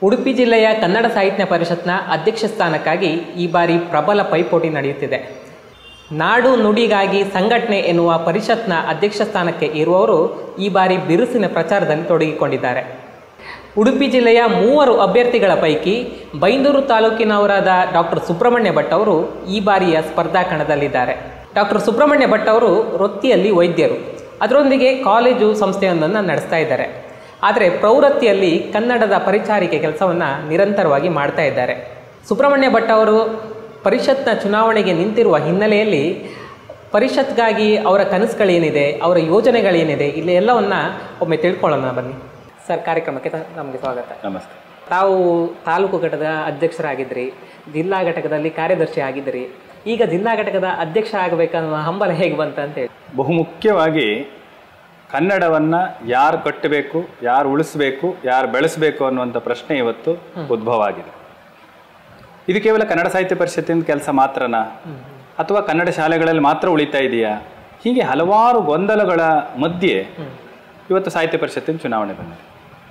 ಉಡುಪಿ ಜಿಲ್ಲೆಯ ಕನ್ನಡ ಸಾಹಿತ್ಯ ಪರಿಷತ್ನ ಅಧ್ಯಕ್ಷ ಸ್ಥಾನಕ್ಕಾಗಿ ಈ ಬಾರಿ ಪ್ರಬಲ ಪೈಪೋಟಿ ನಡೆಯುತ್ತಿದೆ ನಾಡು ನುಡಿಗಾಗಿ ಸಂಘಟನೆ ಎನ್ನುವ ಪರಿಷತ್ನ ಅಧ್ಯಕ್ಷ ಸ್ಥಾನಕ್ಕೆ ಇರುವವರು ಈ ಬಾರಿ ಬಿರುಸಿನ ಪ್ರಚಾರದಲ್ಲಿ ತೊಡಗಿಕೊಂಡಿದ್ದಾರೆ ಉಡುಪಿ ಜಿಲ್ಲೆಯ ಮೂವರು ಅಭ್ಯರ್ಥಿಗಳ ಪೈಕಿ ಬೈಂದೂರು ತಾಲೂಕಿನವರಾದ ಡಾಕ್ಟರ್ ಸುಬ್ರಹ್ಮಣ್ಯ ಭಟ್ ಅವರು ಈ ಬಾರಿಯ ಸ್ಪರ್ಧಾ ಕಣದಲ್ಲಿದ್ದಾರೆ ಡಾಕ್ಟರ್ ಸುಬ್ರಹ್ಮಣ್ಯ ಭಟ್ ಅವರು ವೃತ್ತಿಯಲ್ಲಿ ವೈದ್ಯರು ಅದರೊಂದಿಗೆ ಕಾಲೇಜು ಸಂಸ್ಥೆಯೊಂದನ್ನು ನಡೆಸ್ತಾ ಇದ್ದಾರೆ ಆದರೆ ಪ್ರವೃತ್ತಿಯಲ್ಲಿ ಕನ್ನಡದ ಪರಿಚಾರಿಕೆ ಕೆಲಸವನ್ನು ನಿರಂತರವಾಗಿ ಮಾಡ್ತಾ ಇದ್ದಾರೆ ಸುಬ್ರಹ್ಮಣ್ಯ ಭಟ್ ಅವರು ಪರಿಷತ್ನ ಚುನಾವಣೆಗೆ ನಿಂತಿರುವ ಹಿನ್ನೆಲೆಯಲ್ಲಿ ಪರಿಷತ್ಗಾಗಿ ಅವರ ಕನಸುಗಳೇನಿದೆ ಅವರ ಯೋಜನೆಗಳೇನಿದೆ ಇಲ್ಲಿ ಎಲ್ಲವನ್ನ ಒಮ್ಮೆ ತಿಳ್ಕೊಳ್ಳೋಣ ಬನ್ನಿ ಸರ್ ಕಾರ್ಯಕ್ರಮಕ್ಕೆ ತ- ನಮಗೆ ಸ್ವಾಗತ ನಮಸ್ತೆ ತಾವು ತಾಲೂಕು ಘಟಕದ ಅಧ್ಯಕ್ಷರಾಗಿದ್ರಿ ಜಿಲ್ಲಾ ಘಟಕದಲ್ಲಿ ಕಾರ್ಯದರ್ಶಿ ಆಗಿದ್ರಿ ಈಗ ಜಿಲ್ಲಾ ಘಟಕದ ಅಧ್ಯಕ್ಷ ಆಗಬೇಕನ್ನೋ ಹಂಬಲ ಹೇಗೆ ಬಂತ ಅಂತ ಹೇಳಿ ಬಹುಮುಖ್ಯವಾಗಿ ಕನ್ನಡವನ್ನು ಯಾರು ಕಟ್ಟಬೇಕು ಯಾರು ಉಳಿಸ್ಬೇಕು ಯಾರು ಬೆಳೆಸಬೇಕು ಅನ್ನುವಂಥ ಪ್ರಶ್ನೆ ಇವತ್ತು ಉದ್ಭವ ಆಗಿದೆ ಇದು ಕೇವಲ ಕನ್ನಡ ಸಾಹಿತ್ಯ ಪರಿಷತ್ತಿನ ಕೆಲಸ ಮಾತ್ರನಾ ಅಥವಾ ಕನ್ನಡ ಶಾಲೆಗಳಲ್ಲಿ ಮಾತ್ರ ಉಳಿತಾ ಇದೆಯಾ ಹೀಗೆ ಹಲವಾರು ಗೊಂದಲಗಳ ಮಧ್ಯೆ ಇವತ್ತು ಸಾಹಿತ್ಯ ಪರಿಷತ್ತಿನ ಚುನಾವಣೆ ಬಂದಿದೆ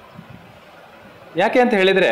ಯಾಕೆ ಅಂತ ಹೇಳಿದರೆ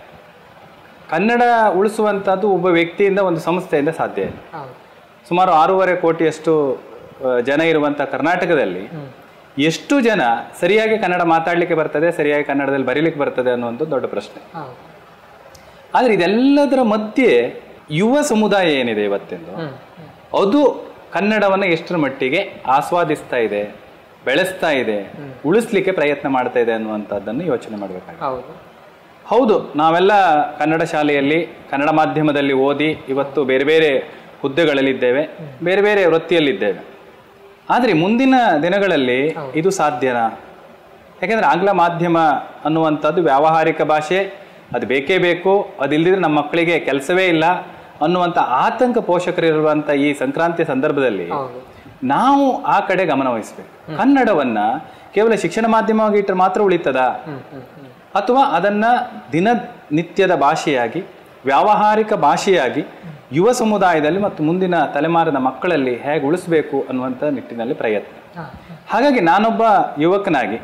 ಕನ್ನಡ ಉಳಿಸುವಂಥದ್ದು ಒಬ್ಬ ವ್ಯಕ್ತಿಯಿಂದ ಒಂದು ಸಂಸ್ಥೆಯಿಂದ ಸಾಧ್ಯ ಇಲ್ಲ ಹೌದು ಸುಮಾರು ಆರೂವರೆ ಕೋಟಿಯಷ್ಟು ಆ, ಜನ ಇರುವಂಥ ಕರ್ನಾಟಕದಲ್ಲಿ ಎಷ್ಟು ಜನ ಸರಿಯಾಗಿ ಕನ್ನಡ ಮಾತಾಡಲಿಕ್ಕೆ ಬರ್ತದೆ ಸರಿಯಾಗಿ ಕನ್ನಡದಲ್ಲಿ ಬರೀಲಿಕ್ಕೆ ಬರ್ತದೆ ಅನ್ನುವಂಥ ದೊಡ್ಡ ಪ್ರಶ್ನೆ ಹೌದು ಆದರೆ ಇದೆಲ್ಲದರ ಮಧ್ಯೆ ಯುವ ಸಮುದಾಯ ಏನಿದೆ ಇವತ್ತಿಂದು ಅದು ಕನ್ನಡವನ್ನು ಎಷ್ಟರ ಮಟ್ಟಿಗೆ ಆಸ್ವಾದಿಸ್ತಾ ಇದೆ ಬೆಳೆಸ್ತಾ ಇದೆ ಉಳಿಸ್ಲಿಕ್ಕೆ ಪ್ರಯತ್ನ ಮಾಡ್ತಾ ಇದೆ ಅನ್ನುವಂಥದ್ದನ್ನು ಯೋಚನೆ ಮಾಡಬೇಕಾಗಿದೆ ಹೌದು ಹೌದು ನಾವೆಲ್ಲ ಕನ್ನಡ ಶಾಲೆಯಲ್ಲಿ ಕನ್ನಡ ಮಾಧ್ಯಮದಲ್ಲಿ ಓದಿ ಇವತ್ತು ಬೇರೆ ಬೇರೆ ಹುದ್ದೆಗಳಲ್ಲಿದ್ದೇವೆ ಬೇರೆ ಬೇರೆ ವೃತ್ತಿಯಲ್ಲಿದ್ದೇವೆ ಆದರೆ ಮುಂದಿನ ದಿನಗಳಲ್ಲಿ ಇದು ಸಾಧ್ಯನಾ ಯಾಕೆಂದ್ರೆ ಆಂಗ್ಲ ಮಾಧ್ಯಮ ಅನ್ನುವಂಥದ್ದು ವ್ಯಾವಹಾರಿಕ ಭಾಷೆ ಅದು ಬೇಕೇ ಬೇಕು ಅದಿಲ್ಲದಿದ್ರೆ ನಮ್ಮ ಮಕ್ಕಳಿಗೆ ಕೆಲಸವೇ ಇಲ್ಲ ಅನ್ನುವಂಥ ಆತಂಕ ಪೋಷಕರಿರುವಂಥ ಈ ಸಂಕ್ರಾಂತಿಯ ಸಂದರ್ಭದಲ್ಲಿ ಹೌದು ನಾವು ಆ ಕಡೆ ಗಮನ ವಹಿಸ್ಬೇಕು ಕನ್ನಡವನ್ನ ಕೇವಲ ಶಿಕ್ಷಣ ಮಾಧ್ಯಮವಾಗಿ ಇಟ್ಟರೆ ಮಾತ್ರ ಉಳಿತದ ಅಥವಾ ಅದನ್ನ ದಿನನಿತ್ಯದ ಭಾಷೆಯಾಗಿ ವ್ಯಾವಹಾರಿಕ ಭಾಷೆಯಾಗಿ ಯುವ ಸಮುದಾಯದಲ್ಲಿ ಮತ್ತು ಮುಂದಿನ ತಲೆಮಾರಿನ ಮಕ್ಕಳಲ್ಲಿ ಹೇಗೆ ಉಳಿಸ್ಬೇಕು ಅನ್ನುವಂಥ ನಿಟ್ಟಿನಲ್ಲಿ ಪ್ರಯತ್ನ ಹಾಂ ಹಾಗಾಗಿ ನಾನೊಬ್ಬ ಯುವಕನಾಗಿ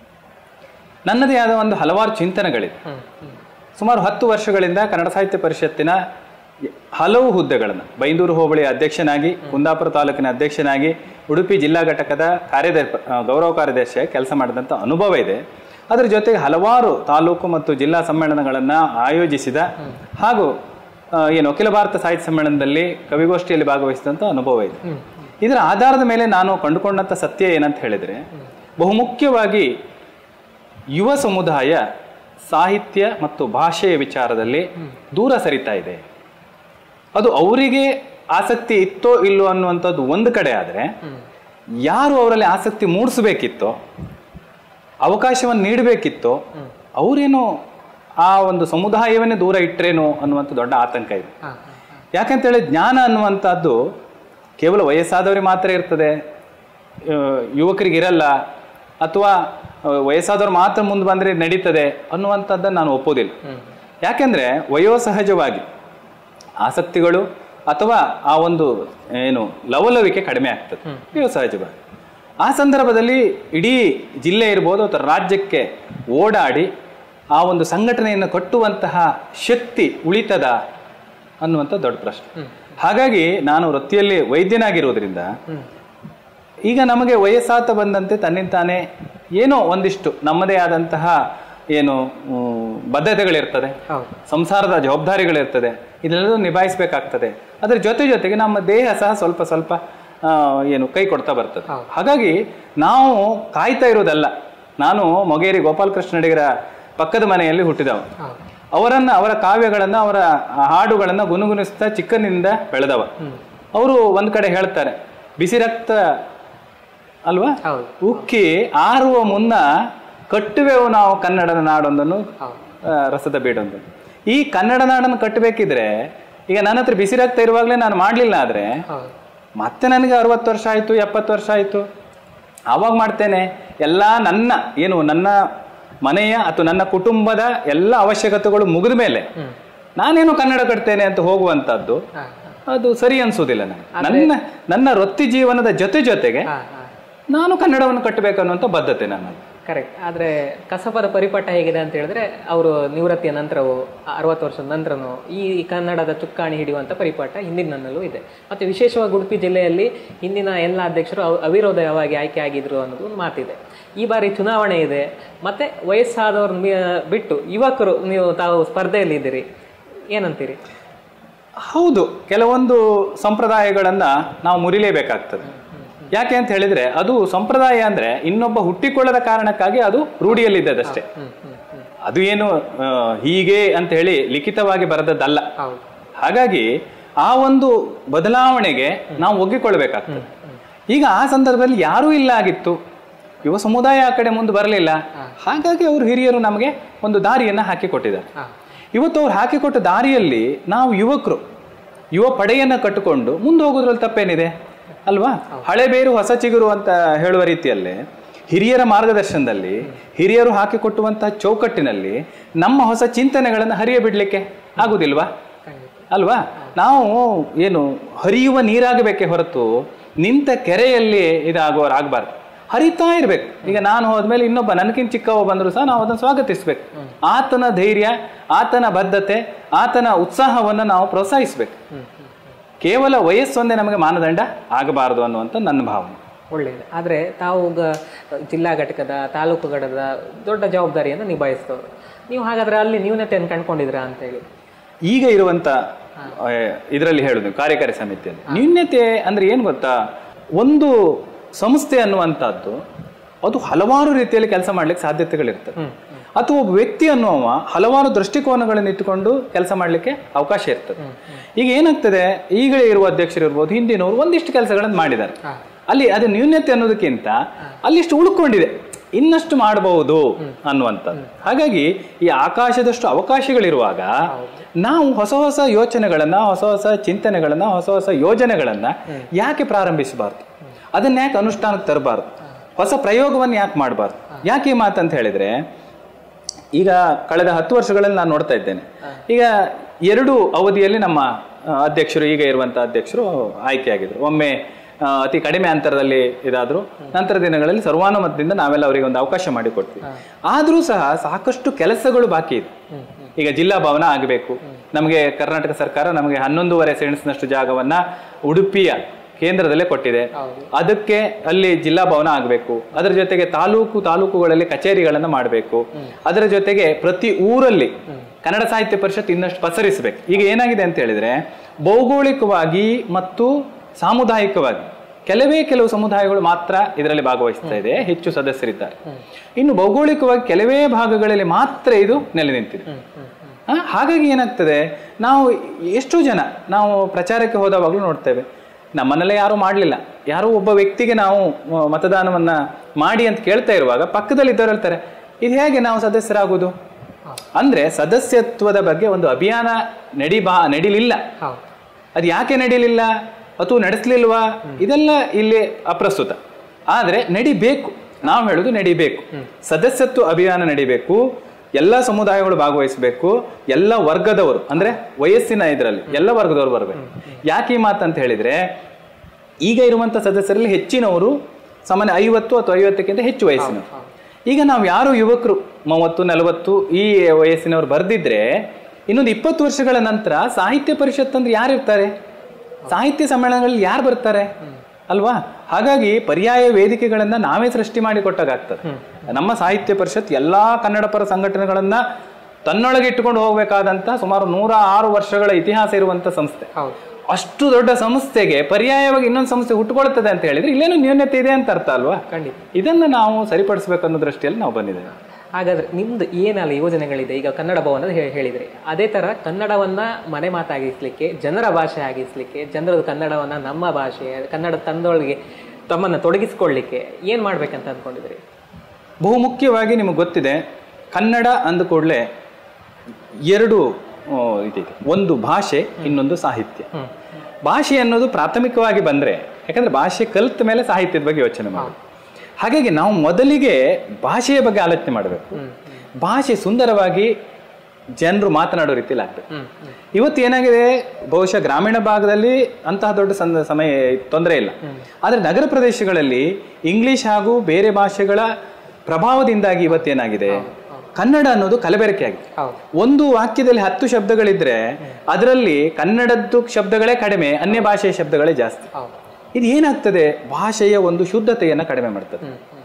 ನನ್ನದೇ ಆದ ಒಂದು ಹಲವಾರು ಚಿಂತನೆಗಳಿದೆ ಹ್ಞೂ ಹ್ಞೂ ಸುಮಾರು ಹತ್ತು ವರ್ಷಗಳಿಂದ ಕನ್ನಡ ಸಾಹಿತ್ಯ ಪರಿಷತ್ತಿನ ಹಲವು ಹುದ್ದೆಗಳನ್ನು ಬೈಂದೂರು ಹೋಬಳಿಯ ಅಧ್ಯಕ್ಷನಾಗಿ ಕುಂದಾಪುರ ತಾಲೂಕಿನ ಅಧ್ಯಕ್ಷನಾಗಿ ಉಡುಪಿ ಜಿಲ್ಲಾ ಘಟಕದ ಕಾರ್ಯದರ್ಶಿ ಗೌರವ ಕಾರ್ಯದರ್ಶಿಯಾಗಿ ಕೆಲಸ ಮಾಡಿದಂಥ ಅನುಭವ ಇದೆ ಅದರ ಜೊತೆಗೆ ಹಲವಾರು ತಾಲೂಕು ಮತ್ತು ಜಿಲ್ಲಾ ಸಮ್ಮೇಳನಗಳನ್ನು ಆಯೋಜಿಸಿದ ಹಾಗೂ ಆ, ಏನು ಅಖಿಲ ಭಾರತ ಸಾಹಿತ್ಯ ಸಮ್ಮೇಳನದಲ್ಲಿ ಕವಿಗೋಷ್ಠಿಯಲ್ಲಿ ಭಾಗವಹಿಸಿದಂಥ ಅನುಭವ ಇದೆ ಇದರ ಆಧಾರದ ಮೇಲೆ ನಾನು ಕಂಡುಕೊಂಡಂಥ ಸತ್ಯ ಏನಂತ ಹೇಳಿದರೆ ಬಹುಮುಖ್ಯವಾಗಿ ಯುವ ಸಮುದಾಯ ಸಾಹಿತ್ಯ ಮತ್ತು ಭಾಷೆಯ ವಿಚಾರದಲ್ಲಿ ದೂರ ಸರಿತಾ ಇದೆ ಅದು ಅವರಿಗೆ ಆಸಕ್ತಿ ಇತ್ತೋ ಇಲ್ಲೋ ಅನ್ನುವಂಥದ್ದು ಒಂದು ಕಡೆ ಆದರೆ ಯಾರು ಅವರಲ್ಲಿ ಆಸಕ್ತಿ ಮೂಡಿಸಬೇಕಿತ್ತೋ ಅವಕಾಶವನ್ನು ನೀಡಬೇಕಿತ್ತೋ ಅವರೇನೋ ಆ ಒಂದು ಸಮುದಾಯವನ್ನೇ ದೂರ ಇಟ್ಟರೇನೋ ಅನ್ನುವಂಥ ದೊಡ್ಡ ಆತಂಕ ಇದೆ ಹಾಂ ಯಾಕಂತೇಳಿ ಜ್ಞಾನ ಅನ್ನುವಂಥದ್ದು ಕೇವಲ ವಯಸ್ಸಾದವರಿಗೆ ಮಾತ್ರ ಇರ್ತದೆ ಆ, ಯುವಕರಿಗೆ ಇರಲ್ಲ ಅಥವಾ ಆ, ವಯಸ್ಸಾದವ್ರು ಮಾತ್ರ ಮುಂದೆ ಬಂದರೆ ನಡೀತದೆ ಅನ್ನುವಂಥದ್ದನ್ನು ನಾನು ಒಪ್ಪೋದಿಲ್ಲ ಯಾಕೆಂದರೆ ವಯೋಸಹಜವಾಗಿ ಆಸಕ್ತಿಗಳು ಅಥವಾ ಆ ಒಂದು ಏನು ಲವಲವಿಕೆ ಕಡಿಮೆ ಆಗ್ತದೆ ವಯೋಸಹಜವಾಗಿ ಆ ಸಂದರ್ಭದಲ್ಲಿ ಇಡೀ ಜಿಲ್ಲೆ ಇರ್ಬೋದು ಅಥವಾ ರಾಜ್ಯಕ್ಕೆ ಓಡಾಡಿ ಆ ಒಂದು ಸಂಘಟನೆಯನ್ನು ಕಟ್ಟುವಂತಹ ಶಕ್ತಿ ಉಳಿತದ ಅನ್ನುವಂಥ ದೊಡ್ಡ ಪ್ರಶ್ನೆ ಹಾಗಾಗಿ ನಾನು ವೃತ್ತಿಯಲ್ಲಿ ವೈದ್ಯನಾಗಿರೋದ್ರಿಂದ ಈಗ ನಮಗೆ ವಯಸ್ಸಾತ ಬಂದಂತೆ ತನ್ನಿಂತಾನೇ ಏನೋ ಒಂದಿಷ್ಟು ನಮ್ಮದೇ ಆದಂತಹ ಏನು ಮ್, ಬದ್ಧತೆಗಳಿರ್ತದೆ ಹೌದು ಸಂಸಾರದ ಜವಾಬ್ದಾರಿಗಳಿರ್ತದೆ ಇದೆಲ್ಲದೂ ನಿಭಾಯಿಸಬೇಕಾಗ್ತದೆ ಅದರ ಜೊತೆ ಜೊತೆಗೆ ನಮ್ಮ ದೇಹ ಸಹ ಸ್ವಲ್ಪ ಸ್ವಲ್ಪ ಆ, ಏನು ಕೈ ಕೊಡ್ತಾ ಬರ್ತದೆ ಹೌದು. ಹಾಗಾಗಿ ನಾವು ಕಾಯ್ತಾ ಇರೋದಲ್ಲ ನಾನು ಮೊಗೇರಿ ಗೋಪಾಲಕೃಷ್ಣ ಅಡಿಗರ ಪಕ್ಕದ ಮನೆಯಲ್ಲಿ ಹುಟ್ಟಿದವ ಹೌದು ಅವರನ್ನ ಅವರ ಕಾವ್ಯಗಳನ್ನ ಅವರ ಹಾಡುಗಳನ್ನ ಗುನುಗುಣಿಸ್ತಾ ಚಿಕ್ಕನಿಂದ ಬೆಳೆದವ ಅವರು ಒಂದ್ ಕಡೆ ಹೇಳ್ತಾರೆ ಬಿಸಿ ರಕ್ತ ಅಲ್ವಾ ಹೌದು ಉಕ್ಕಿ ಆರುವ ಮುನ್ನ ಕಟ್ಟುವೆವು ನಾವು ಕನ್ನಡದ ನಾಡೊಂದನ್ನು ಹೌದು ಆ, ರಸದ ಬೀಡೊಂದು ಈ ಕನ್ನಡ ನಾಡನ್ನು ಕಟ್ಟಬೇಕಿದ್ರೆ ಈಗ ನನ್ನ ಹತ್ರ ಬಿಸಿ ರಕ್ತ ಇರುವಾಗಲೇ ನಾನು ಮಾಡಲಿಲ್ಲ ಆದ್ರೆ ಹೌದು ಮತ್ತೆ ನನಗೆ ಅರವತ್ತು ವರ್ಷ ಆಯಿತು ಎಪ್ಪತ್ತು ವರ್ಷ ಆಯಿತು ಆವಾಗ ಮಾಡ್ತೇನೆ ಎಲ್ಲ ನನ್ನ ಏನು ನನ್ನ ಮನೆಯ ಅಥವಾ ನನ್ನ ಕುಟುಂಬದ ಎಲ್ಲ ಅವಶ್ಯಕತೆಗಳು ಮುಗಿದ ಮೇಲೆ ನಾನೇನು ಕನ್ನಡ ಕಟ್ತೇನೆ ಅಂತ ಹೋಗುವಂಥದ್ದು ಹಾಂ ಅದು ಸರಿ ಅನ್ಸೋದಿಲ್ಲ ನನಗೆ ನನ್ನ ನನ್ನ ವೃತ್ತಿ ಜೀವನದ ಜೊತೆ ಜೊತೆಗೆ ಹಾಂ ಹಾಂ ನಾನು ಕನ್ನಡವನ್ನು ಕಟ್ಟಬೇಕು ಅನ್ನುವಂಥ ಬದ್ಧತೆ ನನ್ನದು ಕರೆಕ್ಟ್ ಆದರೆ ಕಸಬದ ಪರಿಪಾಠ ಹೇಗಿದೆ ಅಂತ ಹೇಳಿದ್ರೆ ಅವರು ನಿವೃತ್ತಿಯ ನಂತರವೂ ಅರವತ್ತು ವರ್ಷದ ನಂತರನೂ ಈ ಕನ್ನಡದ ಚುಕ್ಕಾಣಿ ಹಿಡಿಯುವಂಥ ಪರಿಪಾಠ ಹಿಂದಿನಲ್ಲೂ ಇದೆ ಮತ್ತು ವಿಶೇಷವಾಗಿ ಉಡುಪಿ ಜಿಲ್ಲೆಯಲ್ಲಿ ಹಿಂದಿನ ಎಲ್ಲ ಅಧ್ಯಕ್ಷರು ಅವ- ಅವಿರೋಧವಾಗಿ ಆಯ್ಕೆ ಆಗಿದ್ರು ಅನ್ನೋದು ಒಂದು ಮಾತಿದೆ ಈ ಬಾರಿ ಚುನಾವಣೆ ಇದೆ ಮತ್ತು ವಯಸ್ಸಾದವ್ರನ್ನ ಮಿ- ಬಿಟ್ಟು ಯುವಕರು ನೀವು ತಾವು ಸ್ಪರ್ಧೆಯಲ್ಲಿ ಇದ್ದೀರಿ ಏನಂತೀರಿ ಹೌದು ಕೆಲವೊಂದು ಸಂಪ್ರದಾಯಗಳನ್ನ ನಾವು ಮುರಿಲೇಬೇಕಾಗ್ತದೆ ಯಾಕೆ ಅಂತ ಹೇಳಿದ್ರೆ ಅದು ಸಂಪ್ರದಾಯ ಅಂದ್ರೆ ಇನ್ನೊಬ್ಬ ಹುಟ್ಟಿಕೊಳ್ಳದ ಕಾರಣಕ್ಕಾಗಿ ಅದು ರೂಢಿಯಲ್ಲಿದ್ದದಷ್ಟೇ ಅದು ಏನು ಆ, ಹೀಗೆ ಅಂತ ಹೇಳಿ ಲಿಖಿತವಾಗಿ ಬರೆದದ್ದಲ್ಲ ಹೌದು ಹಾಗಾಗಿ ಆ ಒಂದು ಬದಲಾವಣೆಗೆ ನಾವು ಒಗ್ಗಿಕೊಳ್ಬೇಕಾಗ್ತದೆ ಈಗ ಆ ಸಂದರ್ಭದಲ್ಲಿ ಯಾರೂ ಇಲ್ಲ ಆಗಿತ್ತು ಯುವ ಸಮುದಾಯ ಆ ಕಡೆ ಮುಂದೆ ಬರಲಿಲ್ಲ ಹಾಗಾಗಿ ಅವರು ಹಿರಿಯರು ನಮಗೆ ಒಂದು ದಾರಿಯನ್ನ ಹಾಕಿಕೊಟ್ಟಿದ್ದಾರೆ ಹಾಂ ಇವತ್ತು ಅವ್ರು ಹಾಕಿಕೊಟ್ಟ ದಾರಿಯಲ್ಲಿ ನಾವು ಯುವಕರು ಯುವ ಪಡೆಯನ್ನ ಕಟ್ಟಿಕೊಂಡು ಮುಂದೆ ಹೋಗೋದ್ರಲ್ಲಿ ತಪ್ಪೇನಿದೆ ಅಲ್ವಾ ಹಳೆ ಬೇರು ಹೊಸ ಚಿಗುರು ಅಂತ ಹೇಳುವ ರೀತಿಯಲ್ಲೇ ಹಿರಿಯರ ಮಾರ್ಗದರ್ಶನದಲ್ಲಿ ಹಿರಿಯರು ಹಾಕಿಕೊಟ್ಟುವಂತಹ ಚೌಕಟ್ಟಿನಲ್ಲಿ ನಮ್ಮ ಹೊಸ ಚಿಂತನೆಗಳನ್ನು ಹರಿಯ ಬಿಡ್ಲಿಕ್ಕೆ ಆಗುದಿಲ್ವಾ ಅಲ್ವಾ ನಾವು ಏನು ಹರಿಯುವ ನೀರಾಗಬೇಕೇ ಹೊರತು ನಿಂತ ಕೆರೆಯಲ್ಲಿ ಇದಾಗುವವರಾಗಬಾರ್ದು ಹರಿತಾ ಇರ್ಬೇಕು ಈಗ ನಾನು ಹೋದ್ಮೇಲೆ ಇನ್ನೊಬ್ಬ ನನಗಿಂತ ಚಿಕ್ಕವ ಬಂದ್ರು ಸಹ ನಾವು ಅದನ್ನು ಸ್ವಾಗತಿಸ್ಬೇಕು ಆತನ ಧೈರ್ಯ ಆತನ ಬದ್ಧತೆ ಆತನ ಉತ್ಸಾಹವನ್ನು ನಾವು ಪ್ರೋತ್ಸಾಹಿಸ್ಬೇಕು ಕೇವಲ ವಯಸ್ಸೊಂದೇ ನಮಗೆ ಮಾನದಂಡ ಆಗಬಾರದು ಅನ್ನುವಂಥ ನನ್ನ ಭಾವನೆ ಒಳ್ಳೆಯದು ಆದರೆ ತಾವು ಗ- ಜಿಲ್ಲಾ ಘಟಕದ ತಾಲೂಕು ಘಟಕದ ದೊಡ್ಡ ಜವಾಬ್ದಾರಿಯನ್ನು ನಿಭಾಯಿಸ್ತವ್ರು ನೀವು ಹಾಗಾದ್ರೆ ಅಲ್ಲಿ ನ್ಯೂನತೆಯನ್ನು ಕಂಡ್ಕೊಂಡಿದ್ರಾ ಅಂತೇಳಿ ಈಗ ಇರುವಂತ ಇದರಲ್ಲಿ ಹೇಳುದು ಕಾರ್ಯಕಾರಿ ಸಮಿತಿಯಲ್ಲಿ ನ್ಯೂನ್ಯತೆ ಅಂದ್ರೆ ಏನು ಗೊತ್ತಾ ಒಂದು ಸಂಸ್ಥೆ ಅನ್ನುವಂಥದ್ದು ಅದು ಹಲವಾರು ರೀತಿಯಲ್ಲಿ ಕೆಲಸ ಮಾಡ್ಲಿಕ್ಕೆ ಸಾಧ್ಯತೆಗಳಿರ್ತದೆ ಅಥವಾ ಒಬ್ಬ ವ್ಯಕ್ತಿ ಅನ್ನುವ ಹಲವಾರು ದೃಷ್ಟಿಕೋನಗಳನ್ನು ಇಟ್ಟುಕೊಂಡು ಕೆಲಸ ಮಾಡ್ಲಿಕ್ಕೆ ಅವಕಾಶ ಇರ್ತದೆ ಈಗ ಏನಾಗ್ತದೆ ಈಗ ಇರುವ ಅಧ್ಯಕ್ಷರು ಇರ್ಬೋದು ಹಿಂದಿನವರು ಒಂದಿಷ್ಟು ಕೆಲಸಗಳನ್ನು ಮಾಡಿದ್ದಾರೆ ಅಲ್ಲಿ ಅದು ನ್ಯೂನ್ಯತೆ ಅನ್ನೋದಕ್ಕಿಂತ ಅಲ್ಲಿಷ್ಟು ಉಳ್ಕೊಂಡಿದೆ ಇನ್ನಷ್ಟು ಮಾಡಬಹುದು ಅನ್ನುವಂಥದ್ದು ಹಾಗಾಗಿ ಈ ಆಕಾಶದಷ್ಟು ಅವಕಾಶಗಳಿರುವಾಗ ನಾವು ಹೊಸ ಹೊಸ ಯೋಚನೆಗಳನ್ನ ಹೊಸ ಹೊಸ ಚಿಂತನೆಗಳನ್ನ ಹೊಸ ಹೊಸ ಯೋಜನೆಗಳನ್ನ ಯಾಕೆ ಪ್ರಾರಂಭಿಸಬಾರ್ದು ಅದನ್ನ ಯಾಕೆ ಅನುಷ್ಠಾನಕ್ಕೆ ತರಬಾರ್ದು ಹೊಸ ಪ್ರಯೋಗವನ್ನು ಯಾಕೆ ಮಾಡಬಾರ್ದು ಯಾಕೆ ಈ ಮಾತಂತ ಹೇಳಿದ್ರೆ ಈಗ ಕಳೆದ ಹತ್ತು ವರ್ಷಗಳಲ್ಲಿ ನಾನು ನೋಡ್ತಾ ಇದ್ದೇನೆ ಈಗ ಎರಡು ಅವಧಿಯಲ್ಲಿ ನಮ್ಮ ಆ, ಅಧ್ಯಕ್ಷರು ಈಗ ಇರುವಂತ ಅಧ್ಯಕ್ಷರು ಆಯ್ಕೆಯಾಗಿದ್ರು ಒಮ್ಮೆ ಆ, ಅತಿ ಕಡಿಮೆ ಅಂತರದಲ್ಲಿ ಇದಾದ್ರು ನಂತರ ದಿನಗಳಲ್ಲಿ ಸರ್ವಾನುಮತದಿಂದ ನಾವೆಲ್ಲ ಅವರಿಗೆ ಒಂದು ಅವಕಾಶ ಮಾಡಿಕೊಡ್ತೀವಿ ಆದ್ರೂ ಸಹ ಸಾಕಷ್ಟು ಕೆಲಸಗಳು ಬಾಕಿ ಇದೆ ಈಗ ಜಿಲ್ಲಾ ಭವನ ಆಗಬೇಕು ನಮಗೆ ಕರ್ನಾಟಕ ಸರ್ಕಾರ ನಮಗೆ ಹನ್ನೊಂದೂವರೆ ಸೆಣಸಿನಷ್ಟು ಜಾಗವನ್ನ ಉಡುಪಿಯ ಕೇಂದ್ರದಲ್ಲೇ ಕೊಟ್ಟಿದೆ ಅದಕ್ಕೆ ಅಲ್ಲಿ ಜಿಲ್ಲಾ ಭವನ ಆಗಬೇಕು ಅದರ ಜೊತೆಗೆ ತಾಲೂಕು ತಾಲೂಕುಗಳಲ್ಲಿ ಕಚೇರಿಗಳನ್ನ ಮಾಡಬೇಕು ಅದರ ಜೊತೆಗೆ ಪ್ರತಿ ಊರಲ್ಲಿ ಕನ್ನಡ ಸಾಹಿತ್ಯ ಪರಿಷತ್ ಇನ್ನಷ್ಟು ಪಸರಿಸಬೇಕು ಈಗ ಏನಾಗಿದೆ ಅಂತ ಹೇಳಿದ್ರೆ ಭೌಗೋಳಿಕವಾಗಿ ಮತ್ತು ಸಾಮುದಾಯಿಕವಾಗಿ ಕೆಲವೇ ಕೆಲವು ಸಮುದಾಯಗಳು ಮಾತ್ರ ಇದರಲ್ಲಿ ಭಾಗವಹಿಸ್ತಾ ಇದೆ ಹೆಚ್ಚು ಸದಸ್ಯರಿದ್ದಾರೆ ಇನ್ನು ಭೌಗೋಳಿಕವಾಗಿ ಕೆಲವೇ ಭಾಗಗಳಲ್ಲಿ ಮಾತ್ರ ಇದು ನೆಲೆ ನಿಂತಿದೆ ಆ, ಹಾಗಾಗಿ ಏನಾಗ್ತದೆ ನಾವು ಎಷ್ಟೋ ಜನ ನಾವು ಪ್ರಚಾರಕ್ಕೆ ಹೋದವಾಗಲೂ ನೋಡ್ತೇವೆ ನಮ್ಮನ್ನೆಲ್ಲ ಯಾರೂ ಮಾಡಲಿಲ್ಲ ಯಾರೋ ಒಬ್ಬ ವ್ಯಕ್ತಿಗೆ ನಾವು ಆ, ಮತದಾನವನ್ನ ಮಾಡಿ ಅಂತ ಕೇಳ್ತಾ ಇರುವಾಗ ಪಕ್ಕದಲ್ಲಿ ಇದ್ದವ್ರು ಹೇಳ್ತಾರೆ ಇದು ಹೇಗೆ ನಾವು ಸದಸ್ಯರಾಗುವುದು ಅಂದ್ರೆ ಸದಸ್ಯತ್ವದ ಬಗ್ಗೆ ಒಂದು ಅಭಿಯಾನ ನಡಿಬಾ ನಡಿಲಿಲ್ಲ ಹೌದು ಅದು ಯಾಕೆ ನಡೀಲಿಲ್ಲ ಅಥವಾ ನಡೆಸಲಿಲ್ವಾ ಇದೆಲ್ಲ ಇಲ್ಲಿ ಅಪ್ರಸ್ತುತ ಆದ್ರೆ ನಡಿಬೇಕು ನಾವು ಹೇಳುದು ನಡಿಬೇಕು ಸದಸ್ಯತ್ವ ಅಭಿಯಾನ ನಡಿಬೇಕು ಎಲ್ಲ ಸಮುದಾಯಗಳು ಭಾಗವಹಿಸಬೇಕು ಎಲ್ಲ ವರ್ಗದವರು ಅಂದ್ರೆ ವಯಸ್ಸಿನ ಇದರಲ್ಲಿ ಎಲ್ಲ ವರ್ಗದವರು ಬರಬೇಕು ಯಾಕೆ ಈ ಮಾತಂತ ಹೇಳಿದ್ರೆ ಈಗ ಇರುವಂತ ಸದಸ್ಯರಲ್ಲಿ ಹೆಚ್ಚಿನವರು ಸಾಮಾನ್ಯ ಐವತ್ತು ಅಥವಾ ಐವತ್ತಕ್ಕಿಂತ ಹೆಚ್ಚು ವಯಸ್ಸಿನವರು ಈಗ ನಾವು ಯಾರು ಯುವಕರು ಮೂವತ್ತು ನಲವತ್ತು ಈ ವಯಸ್ಸಿನವರು ಬರ್ದಿದ್ರೆ ಇನ್ನೊಂದು ಇಪ್ಪತ್ತು ವರ್ಷಗಳ ನಂತರ ಸಾಹಿತ್ಯ ಪರಿಷತ್ ಅಂದ್ರೆ ಯಾರು ಇರ್ತಾರೆ ಸಾಹಿತ್ಯ ಸಮ್ಮೇಳನಗಳಲ್ಲಿ ಯಾರು ಬರ್ತಾರೆ ಅಲ್ವಾ ಹಾಗಾಗಿ ಪರ್ಯಾಯ ವೇದಿಕೆಗಳನ್ನ ನಾವೇ ಸೃಷ್ಟಿ ಮಾಡಿ ಕೊಟ್ಟಾಗ್ತದೆ ನಮ್ಮ ಸಾಹಿತ್ಯ ಪರಿಷತ್ ಎಲ್ಲಾ ಕನ್ನಡ ಪರ ಸಂಘಟನೆಗಳನ್ನ ತನ್ನೊಳಗೆ ಇಟ್ಟುಕೊಂಡು ಹೋಗ್ಬೇಕಾದಂತ ಸುಮಾರು ನೂರ ಆರು ವರ್ಷಗಳ ಇತಿಹಾಸ ಇರುವಂತ ಸಂಸ್ಥೆ ಹೌದು ಅಷ್ಟು ದೊಡ್ಡ ಸಂಸ್ಥೆಗೆ ಪರ್ಯಾಯವಾಗಿ ಇನ್ನೊಂದು ಸಂಸ್ಥೆ ಹುಟ್ಟುಕೊಳ್ತದೆ ಅಂತ ಹೇಳಿದ್ರೆ ಇಲ್ಲೇನು ನ್ಯೂನ್ಯತೆ ಇದೆ ಅಂತ ಅರ್ಥ ಅಲ್ವಾ ಖಂಡಿತ ಇದನ್ನ ನಾವು ಸರಿಪಡಿಸಬೇಕು ಅನ್ನೋ ದೃಷ್ಟಿಯಲ್ಲಿ ನಾವು ಬಂದಿದ್ದೇವೆ ಹಾಗಾದ್ರೆ ನಿಮ್ದು ಏನೆಲ್ಲ ಯೋಜನೆಗಳಿದೆ ಈಗ ಕನ್ನಡ ಭವನ ಹೇ- ಹೇಳಿದ್ರಿ ಅದೇ ತರ ಕನ್ನಡವನ್ನ ಮನೆ ಮಾತಾಗಿಸ್ಲಿಕ್ಕೆ ಜನರ ಭಾಷೆ ಆಗಿಸ್ಲಿಕ್ಕೆ ಜನರ ಕನ್ನಡವನ್ನ ನಮ್ಮ ಭಾಷೆ ಕನ್ನಡ ತಂದೊಳಗೆ ತಮ್ಮನ್ನ ತೊಡಗಿಸ್ಕೊಳ್ಳಿಕ್ಕೆ ಏನ್ ಮಾಡ್ಬೇಕಂತ ಅಂದ್ಕೊಂಡಿದ್ರಿ ಬಹು ಮುಖ್ಯವಾಗಿ ನಿಮಗೆ ಗೊತ್ತಿದೆ ಕನ್ನಡ ಅಂದ ಕೂಡಲೇ ಎರಡು ಆ, ಇದಿದೆ ಒಂದು ಭಾಷೆ ಇನ್ನೊಂದು ಸಾಹಿತ್ಯ ಭಾಷೆ ಅನ್ನೋದು ಪ್ರಾಥಮಿಕವಾಗಿ ಬಂದ್ರೆ ಯಾಕಂದ್ರೆ ಭಾಷೆ ಕಲಿತ ಮೇಲೆ ಸಾಹಿತ್ಯದ ಬಗ್ಗೆ ಯೋಚನೆ ಮಾಡಿ ಹಾಗಾಗಿ ನಾವು ಮೊದಲಿಗೆ ಭಾಷೆಯ ಬಗ್ಗೆ ಆಲೋಚನೆ ಮಾಡಬೇಕು ಭಾಷೆ ಸುಂದರವಾಗಿ ಜನರು ಮಾತನಾಡೋ ರೀತಿಯಲ್ಲಿ ಆಗ್ಬೇಕು ಇವತ್ತು ಏನಾಗಿದೆ ಬಹುಶಃ ಗ್ರಾಮೀಣ ಭಾಗದಲ್ಲಿ ಅಂತಹ ದೊಡ್ಡ ಸಂದ ಸಮಯ ತೊಂದರೆ ಇಲ್ಲ ಆದರೆ ನಗರ ಪ್ರದೇಶಗಳಲ್ಲಿ ಇಂಗ್ಲಿಷ್ ಹಾಗೂ ಬೇರೆ ಭಾಷೆಗಳ ಪ್ರಭಾವದಿಂದಾಗಿ ಇವತ್ತೇನಾಗಿದೆ ಕನ್ನಡ ಅನ್ನೋದು ಕಲಬೆರಕೆ ಆಗಿದೆ ಹೌದು ಒಂದು ವಾಕ್ಯದಲ್ಲಿ ಹತ್ತು ಶಬ್ದಗಳಿದ್ರೆ ಅದರಲ್ಲಿ ಕನ್ನಡದ್ದು ಶಬ್ದಗಳೇ ಕಡಿಮೆ ಅನ್ಯ ಭಾಷೆಯ ಶಬ್ದಗಳೇ ಜಾಸ್ತಿ ಹೌದು ಇದು ಏನಾಗ್ತದೆ ಭಾಷೆಯ ಒಂದು ಶುದ್ಧತೆಯನ್ನ ಕಡಿಮೆ ಮಾಡ್ತದೆ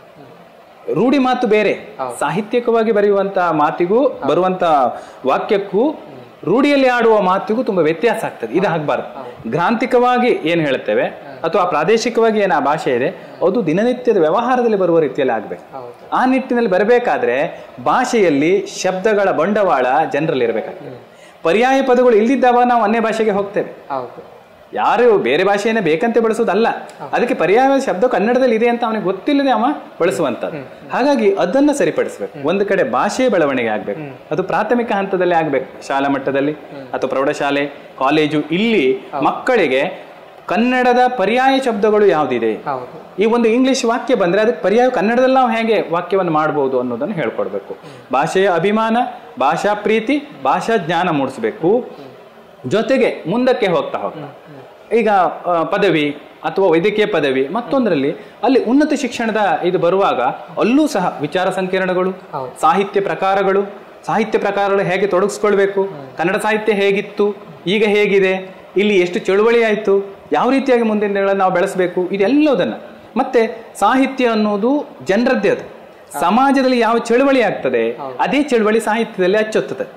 ರೂಢಿ ಮಾತು ಬೇರೆ ಸಾಹಿತ್ಯಿಕವಾಗಿ ಬರೆಯುವಂತ ಮಾತಿಗೂ ಬರುವಂತ ವಾಕ್ಯಕ್ಕೂ ರೂಢಿಯಲ್ಲಿ ಆಡುವ ಮಾತಿಗೂ ತುಂಬಾ ವ್ಯತ್ಯಾಸ ಆಗ್ತದೆ ಇದು ಆಗ್ಬಾರ್ದು ಗ್ರಾಂಥಿಕವಾಗಿ ಏನ್ ಹೇಳ್ತೇವೆ ಅಥವಾ ಪ್ರಾದೇಶಿಕವಾಗಿ ಏನು ಆ ಭಾಷೆ ಇದೆ ಅದು ದಿನನಿತ್ಯದ ವ್ಯವಹಾರದಲ್ಲಿ ಬರುವ ರೀತಿಯಲ್ಲಿ ಆಗ್ಬೇಕು ಹೌದು ಆ ನಿಟ್ಟಿನಲ್ಲಿ ಬರಬೇಕಾದ್ರೆ ಭಾಷೆಯಲ್ಲಿ ಶಬ್ದಗಳ ಬಂಡವಾಳ ಜನರಲ್ಲಿ ಇರಬೇಕಾಗ್ತದೆ ಪರ್ಯಾಯ ಪದಗಳು ಇಲ್ದಿದ್ದಾವ ನಾವು ಅನ್ಯ ಭಾಷೆಗೆ ಹೋಗ್ತೇವೆ ಹೌದು ಯಾರು ಬೇರೆ ಭಾಷೆಯನ್ನ ಬೇಕಂತೆ ಬಳಸೋದಲ್ಲ ಅದಕ್ಕೆ ಪರ್ಯಾಯ ಶಬ್ದ ಕನ್ನಡದಲ್ಲಿ ಇದೆ ಅಂತ ಅವನಿಗೆ ಗೊತ್ತಿಲ್ಲದೆ ಅವ ಬಳಸುವಂತದ್ದು ಹಾಗಾಗಿ ಅದನ್ನ ಸರಿಪಡಿಸ್ಬೇಕು ಒಂದು ಕಡೆ ಭಾಷೆಯ ಬೆಳವಣಿಗೆ ಆಗ್ಬೇಕು ಅದು ಪ್ರಾಥಮಿಕ ಹಂತದಲ್ಲಿ ಆಗ್ಬೇಕು ಶಾಲಾ ಮಟ್ಟದಲ್ಲಿ ಅಥವಾ ಪ್ರೌಢಶಾಲೆ ಕಾಲೇಜು ಇಲ್ಲಿ ಮಕ್ಕಳಿಗೆ ಕನ್ನಡದ ಪರ್ಯಾಯ ಶಬ್ದಗಳು ಯಾವ್ದಿದೆ ಹೌದು ಈ ಒಂದು ಇಂಗ್ಲಿಷ್ ವಾಕ್ಯ ಬಂದ್ರೆ ಅದಕ್ಕೆ ಪರ್ಯಾಯ ಕನ್ನಡದಲ್ಲಿ ನಾವು ಹೇಗೆ ವಾಕ್ಯವನ್ನು ಮಾಡಬಹುದು ಅನ್ನೋದನ್ನು ಹೇಳ್ಕೊಡ್ಬೇಕು ಭಾಷೆಯ ಅಭಿಮಾನ ಭಾಷಾ ಪ್ರೀತಿ ಭಾಷಾ ಜ್ಞಾನ ಮೂಡಿಸ್ಬೇಕು ಜೊತೆಗೆ ಮುಂದಕ್ಕೆ ಹೋಗ್ತಾ ಹೋಗ್ತಾ ಈಗ ಆ, ಪದವಿ ಅಥವಾ ವೈದ್ಯಕೀಯ ಪದವಿ ಮತ್ತೊಂದರಲ್ಲಿ ಅಲ್ಲಿ ಉನ್ನತ ಶಿಕ್ಷಣದ ಇದು ಬರುವಾಗ ಅಲ್ಲೂ ಸಹ ವಿಚಾರ ಸಂಕಿರಣಗಳು ಹೌದು. ಸಾಹಿತ್ಯ ಪ್ರಕಾರಗಳು ಸಾಹಿತ್ಯ ಪ್ರಕಾರಗಳು ಹೇಗೆ ತೊಡಗಿಸ್ಕೊಳ್ಬೇಕು ಕನ್ನಡ ಸಾಹಿತ್ಯ ಹೇಗಿತ್ತು ಈಗ ಹೇಗಿದೆ ಇಲ್ಲಿ ಎಷ್ಟು ಚಳುವಳಿ ಆಯಿತು ಯಾವ ರೀತಿಯಾಗಿ ಮುಂದಿನ ದಿನಗಳಲ್ಲಿ ನಾವು ಬೆಳೆಸಬೇಕು ಇದೆಲ್ಲದನ್ನ ಮತ್ತೆ ಸಾಹಿತ್ಯ ಅನ್ನೋದು ಜನರದ್ದೇ ಅದು ಸಮಾಜದಲ್ಲಿ ಯಾವ ಚಳುವಳಿ ಆಗ್ತದೆ ಅದೇ ಚಳುವಳಿ ಸಾಹಿತ್ಯದಲ್ಲಿ ಅಚ್ಚೊತ್ತದೆ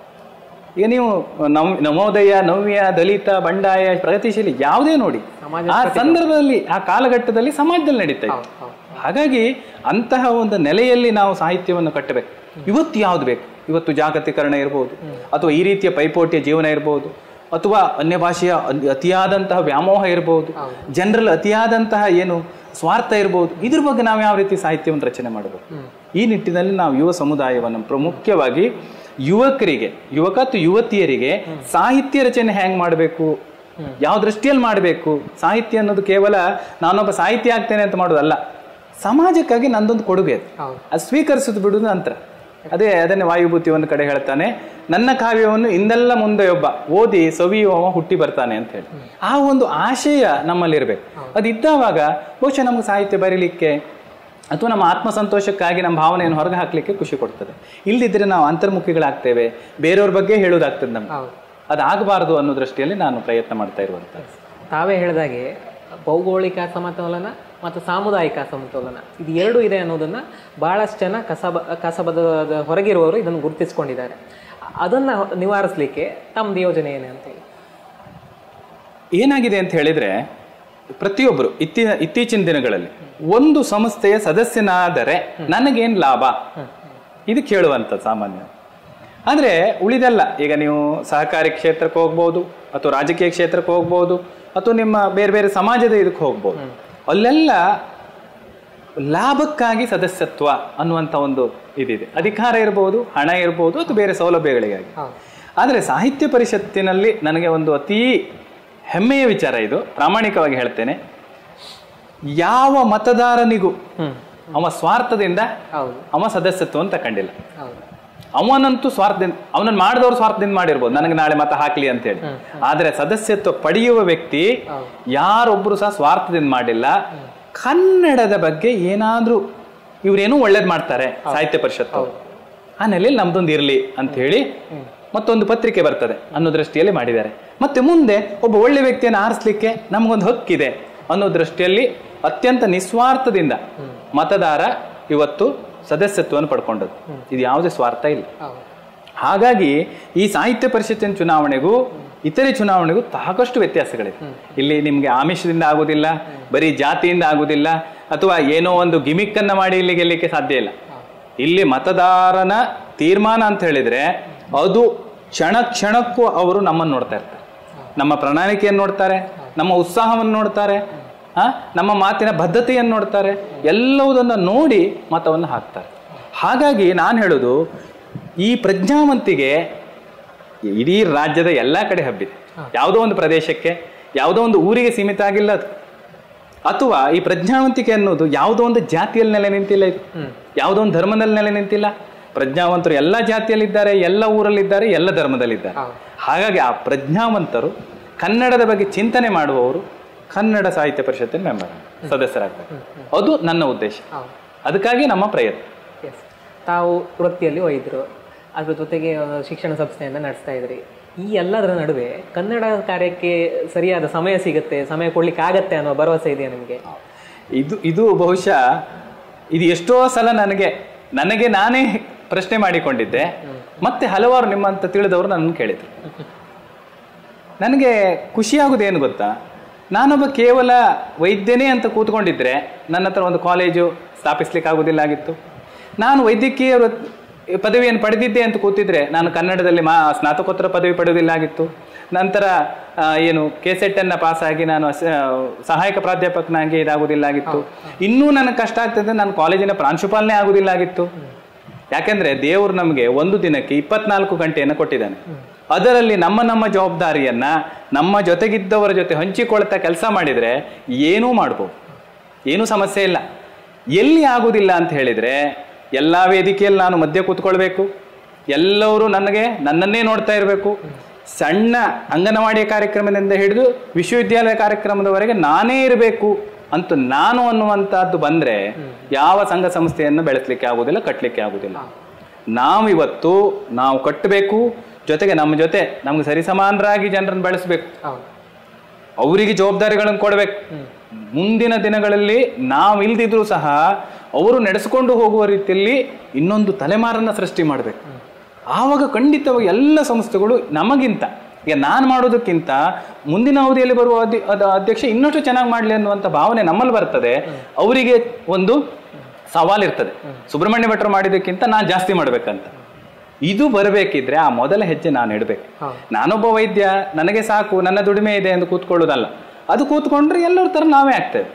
ಈಗ ನೀವು ನವ್ ನವೋದಯ ನವ್ಯ ದಲಿತ ಬಂಡಾಯ ಪ್ರಗತಿಶೀಲಿ ಯಾವುದೇ ನೋಡಿ ಸಮಾಜ ಆ ಸಂದರ್ಭದಲ್ಲಿ ಆ ಕಾಲಘಟ್ಟದಲ್ಲಿ ಸಮಾಜದಲ್ಲಿ ನಡೀತಾ ಇತ್ತು ಹೌದು ಹೌದು ಹಾಗಾಗಿ ಅಂತಹ ಒಂದು ನೆಲೆಯಲ್ಲಿ ನಾವು ಸಾಹಿತ್ಯವನ್ನು ಕಟ್ಟಬೇಕು ಇವತ್ತು ಯಾವ್ದು ಬೇಕು ಇವತ್ತು ಜಾಗತೀಕರಣ ಇರ್ಬೋದು ಅಥವಾ ಈ ರೀತಿಯ ಪೈಪೋಟಿಯ ಜೀವನ ಇರ್ಬೋದು ಅಥವಾ ಅನ್ಯ ಭಾಷೆಯ ಅತಿ- ಅತಿಯಾದಂತಹ ವ್ಯಾಮೋಹ ಇರಬಹುದು ಜನರಲ್ಲಿ ಅತಿಯಾದಂತಹ ಏನು ಸ್ವಾರ್ಥ ಇರಬಹುದು ಇದ್ರ ಬಗ್ಗೆ ನಾವು ಯಾವ ರೀತಿ ಸಾಹಿತ್ಯವನ್ನು ರಚನೆ ಮಾಡಬೇಕು ಈ ನಿಟ್ಟಿನಲ್ಲಿ ನಾವು ಯುವ ಸಮುದಾಯವನ್ನು ಪ್ರಮುಖವಾಗಿ ಯುವಕರಿಗೆ ಯುವಕ ಅಥವಾ ಯುವತಿಯರಿಗೆ ಸಾಹಿತ್ಯ ರಚನೆ ಹೆಂಗ್ ಮಾಡಬೇಕು ಯಾವ ದೃಷ್ಟಿಯಲ್ಲಿ ಮಾಡಬೇಕು ಸಾಹಿತ್ಯ ಅನ್ನೋದು ಕೇವಲ ನಾನೊಬ್ಬ ಸಾಹಿತ್ಯ ಆಗ್ತೇನೆ ಅಂತ ಮಾಡೋದಲ್ಲ ಸಮಾಜಕ್ಕಾಗಿ ನಂದೊಂದು ಕೊಡುಗೆ ಅದು ಹೌದು ಅದು ಸ್ವೀಕರಿಸುದು ಬಿಡುವುದು ನಂತರ ಅದೇ ಅದನ್ನೇ ವಾಯುಭೂತಿ ಒಂದು ಕಡೆ ಹೇಳ್ತಾನೆ ನನ್ನ ಕಾವ್ಯವನ್ನು ಇಂದೆಲ್ಲ ಮುಂದೆ ಒಬ್ಬ ಓದಿ ಸವಿಯುವವ ಹುಟ್ಟಿ ಬರ್ತಾನೆ ಅಂತ ಹೇಳಿ ಆ ಒಂದು ಆಶಯ ನಮ್ಮಲ್ಲಿ ಇರಬೇಕು ಅದು ಇದ್ದಾವಾಗ ಬಹುಶಃ ನಮ್ಗೆ ಸಾಹಿತ್ಯ ಬರೀಲಿಕ್ಕೆ ಅಥವಾ ನಮ್ಮ ಆತ್ಮಸಂತೋಷಕ್ಕಾಗಿ ನಮ್ಮ ಭಾವನೆಯನ್ನು ಹೊರಗೆ ಹಾಕ್ಲಿಕ್ಕೆ ಖುಷಿ ಕೊಡ್ತದೆ ಇಲ್ದಿದ್ರೆ ನಾವು ಅಂತರ್ಮುಖಿಗಳಾಗ್ತೇವೆ ಬೇರೆಯವ್ರ ಬಗ್ಗೆ ಹೇಳೋದಾಗ್ತದೆ ನಮ್ಗೆ ಹೌದು ಅದಾಗಬಾರದು ಅನ್ನೋ ದೃಷ್ಟಿಯಲ್ಲಿ ನಾನು ಪ್ರಯತ್ನ ಮಾಡ್ತಾ ಇರುವಂತ ತಾವೇ ಹೇಳಿದಾಗೆ ಭೌಗೋಳಿಕ ಸಮತೋಲನ ಮತ್ತು ಸಾಮುದಾಯಿಕ ಸಮತೋಲನ ಇದು ಎರಡು ಇದೆ ಅನ್ನೋದನ್ನ ಬಹಳಷ್ಟು ಜನ ಕಸಬ ಕಸಬದ ಹೊರಗಿರುವವರು ಇದನ್ನು ಗುರುತಿಸ್ಕೊಂಡಿದ್ದಾರೆ ಅದನ್ನ ನಿವಾರಿಸಲಿಕ್ಕೆ ತಮ್ಮದು ಯೋಜನೆ ಏನು ಅಂತ ಹೇಳಿ ಏನಾಗಿದೆ ಅಂತ ಹೇಳಿದ್ರೆ ಪ್ರತಿಯೊಬ್ಬರು ಇತ್ತೀ ಇತ್ತೀಚಿನ ದಿನಗಳಲ್ಲಿ ಒಂದು ಸಂಸ್ಥೆಯ ಸದಸ್ಯನಾದರೆ ನನಗೇನ್ ಲಾಭ ಇದು ಕೇಳುವಂಥದ್ದು ಸಾಮಾನ್ಯ ಆದ್ರೆ ಉಳಿದೆಲ್ಲ ಈಗ ನೀವು ಸಹಕಾರಿ ಕ್ಷೇತ್ರಕ್ಕೆ ಹೋಗ್ಬೋದು ಅಥವಾ ರಾಜಕೀಯ ಕ್ಷೇತ್ರಕ್ಕೆ ಹೋಗ್ಬೋದು ಅಥವಾ ನಿಮ್ಮ ಬೇರೆ ಬೇರೆ ಸಮಾಜದ ಇದಕ್ಕೆ ಹೋಗ್ಬೋದು ಅಲ್ಲೆಲ್ಲ ಲಾಭಕ್ಕಾಗಿ ಸದಸ್ಯತ್ವ ಅನ್ನುವಂಥ ಒಂದು ಇದಿದೆ ಅಧಿಕಾರ ಇರ್ಬೋದು ಹಣ ಇರ್ಬೋದು ಅಥವಾ ಬೇರೆ ಸೌಲಭ್ಯಗಳಿಗಾಗಿ ಹೌದು ಆದರೆ ಸಾಹಿತ್ಯ ಪರಿಷತ್ತಿನಲ್ಲಿ ನನಗೆ ಒಂದು ಅತೀ ಹೆಮ್ಮೆಯ ವಿಚಾರ ಇದು ಪ್ರಾಮಾಣಿಕವಾಗಿ ಹೇಳ್ತೇನೆ ಯಾವ ಮತದಾರನಿಗೂ ಹ್ಮ್ ಅವ ಸ್ವಾರ್ಥದಿಂದ ಹೌದು ಅವ ಸದಸ್ಯತ್ವವನ್ನು ತಕೊಂಡಿಲ್ಲ ಹೌದು ಅವನಂತೂ ಸ್ವಾರ್ಥದಿಂದ ಅವನನ್ನು ಮಾಡಿದವರು ಸ್ವಾರ್ಥದಿಂದ ಮಾಡಿರ್ಬೋದು ನನಗೆ ನಾಳೆ ಮತ ಹಾಕ್ಲಿ ಅಂತ ಹೇಳಿ ಆದರೆ ಸದಸ್ಯತ್ವ ಪಡೆಯುವ ವ್ಯಕ್ತಿ ಹೌದು. ಯಾರೊಬ್ಬರು ಸಹ ಸ್ವಾರ್ಥದಿಂದ ಮಾಡಿಲ್ಲ ಕನ್ನಡದ ಬಗ್ಗೆ ಏನಾದ್ರೂ ಇವ್ರೇನೋ ಒಳ್ಳೇದ್ ಮಾಡ್ತಾರೆ ಸಾಹಿತ್ಯ ಪರಿಷತ್ತು ಆ ನೆಲೆಯಲ್ಲಿ ನಮ್ದೊಂದು ಇರ್ಲಿ ಅಂತ ಹೇಳಿ ಮತ್ತೊಂದು ಪತ್ರಿಕೆ ಬರ್ತದೆ ಅನ್ನೋ ದೃಷ್ಟಿಯಲ್ಲಿ ಮಾಡಿದ್ದಾರೆ ಮತ್ತೆ ಮುಂದೆ ಒಬ್ಬ ಒಳ್ಳೆ ವ್ಯಕ್ತಿಯನ್ನು ಆರಿಸ್ಲಿಕ್ಕೆ ನಮಗೊಂದು ಹಕ್ಕಿದೆ ಅನ್ನೋ ದೃಷ್ಟಿಯಲ್ಲಿ ಅತ್ಯಂತ ನಿಸ್ವಾರ್ಥದಿಂದ ಮತದಾರ ಇವತ್ತು ಸದಸ್ಯತ್ವವನ್ನು ಪಡ್ಕೊಂಡದ್ದು ಇದು ಯಾವುದೇ ಸ್ವಾರ್ಥ ಇಲ್ಲ ಹೌದು ಹಾಗಾಗಿ ಈ ಸಾಹಿತ್ಯ ಪರಿಷತ್ತಿನ ಚುನಾವಣೆಗೂ ಇತರೆ ಚುನಾವಣೆಗೂ ಸಾಕಷ್ಟು ವ್ಯತ್ಯಾಸಗಳಿವೆ ಇಲ್ಲಿ ನಿಮ್ಗೆ ಆಮಿಷದಿಂದ ಆಗುದಿಲ್ಲ ಬರೀ ಜಾತಿಯಿಂದ ಆಗುದಿಲ್ಲ ಅಥವಾ ಏನೋ ಒಂದು ಗಿಮಿಕ್ ಅನ್ನ ಮಾಡಿ ಇಲ್ಲಿ ಗೆಲ್ಲಿಕ್ಕೆ ಸಾಧ್ಯ ಇಲ್ಲ ಇಲ್ಲಿ ಮತದಾರನ ತೀರ್ಮಾನ ಅಂತ ಹೇಳಿದ್ರೆ ಅದು ಕ್ಷಣ ಕ್ಷಣಕ್ಕೂ ಅವರು ನಮ್ಮನ್ನು ನೋಡ್ತಾ ಇರ್ತಾರೆ ನಮ್ಮ ಪ್ರಣಾಳಿಕೆಯನ್ನು ನೋಡ್ತಾರೆ ನಮ್ಮ ಉತ್ಸಾಹವನ್ನು ನೋಡ್ತಾರೆ ಆ, ನಮ್ಮ ಮಾತಿನ ಬದ್ಧತೆಯನ್ನು ನೋಡ್ತಾರೆ ಎಲ್ಲವುದನ್ನು ನೋಡಿ ಮತವನ್ನು ಹಾಕ್ತಾರೆ ಹಾಗಾಗಿ ನಾನು ಹೇಳೋದು ಈ ಪ್ರಜ್ಞಾವಂತಿಗೆ ಇಡೀ ರಾಜ್ಯದ ಎಲ್ಲ ಕಡೆ ಹಬ್ಬಿದೆ ಯಾವುದೋ ಒಂದು ಪ್ರದೇಶಕ್ಕೆ ಯಾವುದೋ ಒಂದು ಊರಿಗೆ ಸೀಮಿತ ಆಗಿಲ್ಲ ಅದು ಅಥವಾ ಈ ಪ್ರಜ್ಞಾವಂತಿಕೆ ಅನ್ನೋದು ಯಾವುದೋ ಒಂದು ಜಾತಿಯಲ್ಲಿ ನೆಲೆ ನಿಂತಿಲ್ಲ ಇದು ಯಾವುದೋ ಒಂದು ಧರ್ಮದಲ್ಲಿ ನೆಲೆ ನಿಂತಿಲ್ಲ ಪ್ರಜ್ಞಾವಂತರು ಎಲ್ಲ ಜಾತಿಯಲ್ಲಿದ್ದಾರೆ ಎಲ್ಲ ಊರಲ್ಲಿದ್ದಾರೆ ಎಲ್ಲ ಧರ್ಮದಲ್ಲಿದ್ದಾರೆ ಹೌದು. ಹಾಗಾಗಿ ಆ ಪ್ರಜ್ಞಾವಂತರು ಕನ್ನಡದ ಬಗ್ಗೆ ಚಿಂತನೆ ಮಾಡುವವರು ಕನ್ನಡ ಸಾಹಿತ್ಯ ಪರಿಷತ್ತಿನ ಮೆಂಬರ್ ಸದಸ್ಯರಾಗಬೇಕು ಅದು ನನ್ನ ಉದ್ದೇಶ ಹೌದು ಅದಕ್ಕಾಗಿ ನಮ್ಮ ಪ್ರಯತ್ನ ತಾವು ವೃತ್ತಿಯಲ್ಲಿ ಒಯ್ದರು ಅದ್ರ ಜೊತೆಗೆ ಒಂದು ಶಿಕ್ಷಣ ಸಂಸ್ಥೆಯನ್ನು ನಡೆಸ್ತಾ ಇದ್ರಿ ಈ ಎಲ್ಲದರ ನಡುವೆ ಕನ್ನಡ ಕಾರ್ಯಕ್ಕೆ ಸರಿಯಾದ ಸಮಯ ಸಿಗುತ್ತೆ ಸಮಯ ಕೊಡ್ಲಿಕ್ಕೆ ಆಗತ್ತೆ ಅನ್ನೋ ಭರವಸೆ ಇದೆಯಾ ನಿಮಗೆ ಇದು ಇದು ಬಹುಶಃ ಇದು ಎಷ್ಟೋ ಸಲ ನನಗೆ ನನಗೆ ನಾನೇ ಪ್ರಶ್ನೆ ಮಾಡಿಕೊಂಡಿದ್ದೆ ಮತ್ತೆ ಹಲವಾರು ನಿಮ್ಮಂತ ತಿಳಿದವರು ನನ್ನನ್ನು ಕೇಳಿದ್ರು ನನಗೆ ಖುಷಿಯಾಗುದೇನು ಗೊತ್ತಾ ನಾನೊಬ್ಬ ಕೇವಲ ವೈದ್ಯನೇ ಅಂತ ಕೂತ್ಕೊಂಡಿದ್ರೆ ನನ್ನ ಹತ್ರ ಒಂದು ಕಾಲೇಜು ಸ್ಥಾಪಿಸ್ಲಿಕ್ಕೆ ಆಗುದಿಲ್ಲ ಆಗಿತ್ತು ನಾನು ವೈದ್ಯಕೀಯ ವೃತ್- ಪದವಿಯನ್ನು ಪಡೆದಿದ್ದೆ ಅಂತ ಕೂತಿದ್ರೆ ನಾನು ಕನ್ನಡದಲ್ಲಿ ಮಾ ಸ್ನಾತಕೋತ್ತರ ಪದವಿ ಪಡೆಯೋದಿಲ್ಲ ಆಗಿತ್ತು ನಂತರ ಆ, ಏನು ಕೆ ಸೆಟ್ ಅನ್ನ ಪಾಸ್ ಆಗಿ ನಾನು ಅಸ- ಸಹಾಯಕ ಪ್ರಾಧ್ಯಾಪಕನಾಗಿ ಇದಾಗುದಿಲ್ಲ ಆಗಿತ್ತು ಇನ್ನೂ ನನಗೆ ಕಷ್ಟ ಆಗ್ತದೆ ನಾನು ಕಾಲೇಜಿನ ಪ್ರಾಂಶುಪಾಲನೆ ಆಗುದಿಲ್ಲ ಆಗಿತ್ತು ಯಾಕೆಂದ್ರೆ ದೇವರು ನಮಗೆ ಒಂದು ದಿನಕ್ಕೆ ಇಪ್ಪತ್ನಾಲ್ಕು ಗಂಟೆಯನ್ನು ಕೊಟ್ಟಿದ್ದಾನೆ ಅದರಲ್ಲಿ ನಮ್ಮ ನಮ್ಮ ಜವಾಬ್ದಾರಿಯನ್ನ ನಮ್ಮ ಜೊತೆಗಿದ್ದವರ ಜೊತೆ ಹಂಚಿಕೊಳ್ತಾ ಕೆಲಸ ಮಾಡಿದ್ರೆ ಏನೂ ಮಾಡ್ಬೋದು ಏನೂ ಸಮಸ್ಯೆ ಇಲ್ಲ ಎಲ್ಲಿ ಆಗುದಿಲ್ಲ ಅಂತ ಹೇಳಿದ್ರೆ ಎಲ್ಲ ವೇದಿಕೆಯಲ್ಲಿ ನಾನು ಮಧ್ಯೆ ಕೂತ್ಕೊಳ್ಬೇಕು ಎಲ್ಲರೂ ನನಗೆ ನನ್ನನ್ನೇ ನೋಡ್ತಾ ಇರಬೇಕು ಸಣ್ಣ ಅಂಗನವಾಡಿ ಕಾರ್ಯಕ್ರಮದಿಂದ ಹಿಡಿದು ವಿಶ್ವವಿದ್ಯಾಲಯ ಕಾರ್ಯಕ್ರಮದವರೆಗೆ ನಾನೇ ಇರಬೇಕು ಅಂತ ನಾನು ಅನ್ನುವಂತಹದ್ದು ಬಂದ್ರೆ ಯಾವ ಸಂಘ ಸಂಸ್ಥೆಯನ್ನು ಬೆಳೆಸಲಿಕ್ಕೆ ಆಗುದಿಲ್ಲ ಕಟ್ಟಲಿಕ್ಕೆ ಆಗುದಿಲ್ಲ ನಾವು ಇವತ್ತು ನಾವು ಕಟ್ಟಬೇಕು ಜೊತೆಗೆ ನಮ್ಮ ಜೊತೆ ನಮ್ಗೆ ಸರಿಸಮಾನರಾಗಿ ಜನರನ್ನು ಬೆಳೆಸಬೇಕು ಹೌದು ಅವರಿಗೆ ಜವಾಬ್ದಾರಿಗಳನ್ನು ಕೊಡಬೇಕು ಮುಂದಿನ ದಿನಗಳಲ್ಲಿ ನಾವು ಇಲ್ದಿದ್ರು ಸಹ ಅವರು ನಡೆಸಿಕೊಂಡು ಹೋಗುವ ರೀತಿಯಲ್ಲಿ ಇನ್ನೊಂದು ತಲೆಮಾರನ್ನ ಸೃಷ್ಟಿ ಮಾಡಬೇಕು ಆವಾಗ ಖಂಡಿತವಾಗಿ ಎಲ್ಲ ಸಂಸ್ಥೆಗಳು ನಮಗಿಂತ ಈಗ ನಾನು ಮಾಡೋದಕ್ಕಿಂತ ಮುಂದಿನ ಅವಧಿಯಲ್ಲಿ ಬರುವ ಅಧಿ- ಅದ- ಅಧ್ಯಕ್ಷ ಇನ್ನಷ್ಟು ಚೆನ್ನಾಗಿ ಮಾಡಲಿ ಅನ್ನುವಂಥ ಭಾವನೆ ನಮ್ಮಲ್ಲಿ ಬರ್ತದೆ ಅವರಿಗೆ ಒಂದು ಸವಾಲ್ ಇರ್ತದೆ ಸುಬ್ರಹ್ಮಣ್ಯ ಭಟ್ರು ಮಾಡಿದ್ದಕ್ಕಿಂತ ನಾನು ಜಾಸ್ತಿ ಮಾಡ್ಬೇಕಂತ ಇದು ಬರಬೇಕಿದ್ರೆ ಆ ಮೊದಲ ಹೆಜ್ಜೆ ನಾನು ಇಡಬೇಕು ಹೌದು. ನಾನೊಬ್ಬ ವೈದ್ಯ ನನಗೆ ಸಾಕು ನನ್ನ ದುಡಿಮೆ ಇದೆ ಎಂದು ಕೂತ್ಕೊಳ್ಳೋದಲ್ಲ ಅದು ಕೂತ್ಕೊಂಡ್ರೆ ಎಲ್ಲರ ಥರ ನಾವೇ ಆಗ್ತೇವೆ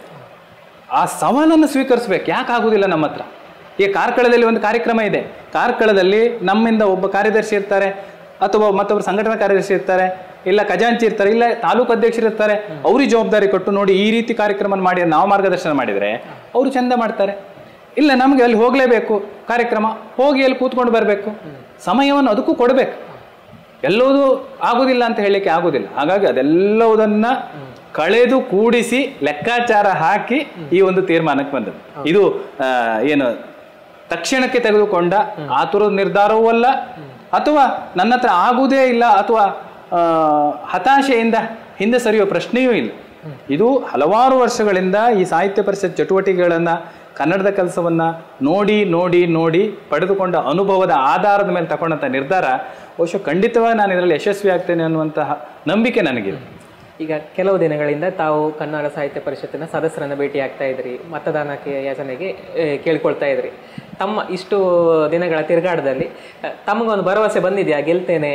ಆ ಸವಾಲನ್ನು ಸ್ವೀಕರಿಸ್ಬೇಕು ಯಾಕೆ ಆಗುದಿಲ್ಲ ನಮ್ಮ ಹತ್ರ ಈಗ ಕಾರ್ಕಳದಲ್ಲಿ ಒಂದು ಕಾರ್ಯಕ್ರಮ ಇದೆ ಕಾರ್ಕಳದಲ್ಲಿ ನಮ್ಮಿಂದ ಒಬ್ಬ ಕಾರ್ಯದರ್ಶಿ ಇರ್ತಾರೆ ಅಥವಾ ಮತ್ತೊಬ್ಬರು ಸಂಘಟನಾ ಕಾರ್ಯದರ್ಶಿ ಇರ್ತಾರೆ ಇಲ್ಲ ಖಜಾಂಚಿ ಇರ್ತಾರೆ ಇಲ್ಲ ತಾಲೂಕು ಅಧ್ಯಕ್ಷರು ಇರ್ತಾರೆ ಅವ್ರಿಗೆ ಜವಾಬ್ದಾರಿ ಕೊಟ್ಟು ನೋಡಿ ಈ ರೀತಿ ಕಾರ್ಯಕ್ರಮ ಮಾಡಿ ನಾವು ಮಾರ್ಗದರ್ಶನ ಮಾಡಿದರೆ ಅವರು ಚಂದ ಮಾಡ್ತಾರೆ ಇಲ್ಲ ನಮಗೆ ಅಲ್ಲಿ ಹೋಗಲೇಬೇಕು ಕಾರ್ಯಕ್ರಮ ಹೋಗಿ ಅಲ್ಲಿ ಕೂತ್ಕೊಂಡು ಬರಬೇಕು ಸಮಯವನ್ನು ಅದಕ್ಕೂ ಕೊಡಬೇಕು ಎಲ್ಲವೂ ಆಗುದಿಲ್ಲ ಅಂತ ಹೇಳಲಿಕ್ಕೆ ಆಗುದಿಲ್ಲ ಹಾಗಾಗಿ ಅದೆಲ್ಲವುದನ್ನ ಕಳೆದು ಕೂಡಿಸಿ ಲೆಕ್ಕಾಚಾರ ಹಾಕಿ ಈ ಒಂದು ತೀರ್ಮಾನಕ್ಕೆ ಬಂದದ್ದು ಇದು ಆ, ಏನು ತಕ್ಷಣಕ್ಕೆ ತೆಗೆದುಕೊಂಡ ಆತುರದ ನಿರ್ಧಾರವೂ ಅಲ್ಲ ಅಥವಾ ನನ್ನ ಹತ್ರ ಆಗುವುದೇ ಇಲ್ಲ ಅಥವಾ ಆ, ಹತಾಶೆಯಿಂದ ಹಿಂದೆ ಸರಿಯುವ ಪ್ರಶ್ನೆಯೂ ಇಲ್ಲ ಇದು ಹಲವಾರು ವರ್ಷಗಳಿಂದ ಈ ಸಾಹಿತ್ಯ ಪರಿಷತ್ ಚಟುವಟಿಕೆಗಳನ್ನ ಕನ್ನಡದ ಕೆಲಸವನ್ನ ನೋಡಿ ನೋಡಿ ನೋಡಿ ಪಡೆದುಕೊಂಡ ಅನುಭವದ ಆಧಾರದ ಮೇಲೆ ತಗೊಂಡಂಥ ನಿರ್ಧಾರ ಬಹುಶಃ ಖಂಡಿತವಾಗಿ ನಾನು ಇದರಲ್ಲಿ ಯಶಸ್ವಿ ಆಗ್ತೇನೆ ಅನ್ನುವಂತಹ ನಂಬಿಕೆ ನನಗಿದೆ ಈಗ ಕೆಲವು ದಿನಗಳಿಂದ ತಾವು ಕನ್ನಡ ಸಾಹಿತ್ಯ ಪರಿಷತ್ತಿನ ಸದಸ್ಯರನ್ನ ಭೇಟಿ ಆಗ್ತಾ ಇದ್ರಿ ಮತದಾನಕ್ಕೆ ಯಾಚನೆಗೆ ಆ, ಕೇಳ್ಕೊಳ್ತಾ ಇದ್ರಿ ತಮ್ಮ ಇಷ್ಟು ದಿನಗಳ ತಿರುಗಾಟದಲ್ಲಿ ಆ, ತಮಗೊಂದು ಭರವಸೆ ಬಂದಿದೆಯಾ ಗೆಲ್ತೇನೆ